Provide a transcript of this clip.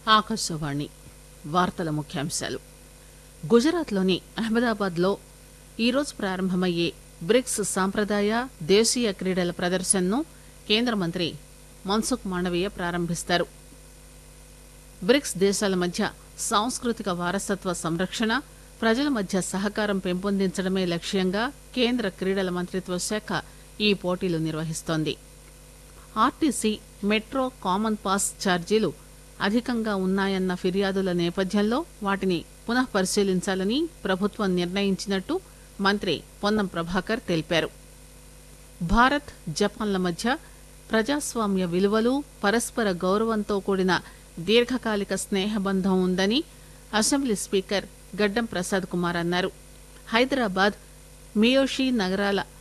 ఆకాశవాణి వార్తల ముఖ్యాంశాలు గుజరాత్లోని అహ్మదాబాద్లో ఈరోజు ప్రారంభమయ్యే బ్రిక్స్ సాంప్రదాయ దేశీయ క్రీడల ప్రదర్శనను కేంద్ర మంత్రి మన్సుఖ్ మాండవీయ ప్రారంభిస్తారు బ్రిక్స్ దేశాల మధ్య సాంస్కృతిక వారసత్వ సంరక్షణ ప్రజల మధ్య సహకారం పెంపొందించడమే లక్ష్యంగా కేంద్ర క్రీడల మంత్రిత్వ శాఖ ఈ పోటీలు నిర్వహిస్తోంది ఆర్టీసీ మెట్రో కామన్ పాస్ ఛార్జీలు అధికంగా ఉన్నాయన్న ఫిర్యాదుల నేపథ్యంలో వాటిని పునః పరిశీలించాలని ప్రభుత్వం నిర్ణయించినట్టు మంత్రి పొన్నం ప్రభాకర్ తెలిపారు భారత్ జపాన్ల మధ్య ప్రజాస్వామ్య విలువలు పరస్పర గౌరవంతో కూడిన దీర్ఘకాలిక స్నేహబంధం ఉందని అసెంబ్లీ స్పీకర్ గడ్డం ప్రసాద్ కుమార్ అన్నారు హైదరాబాద్ మియోషి నగరాల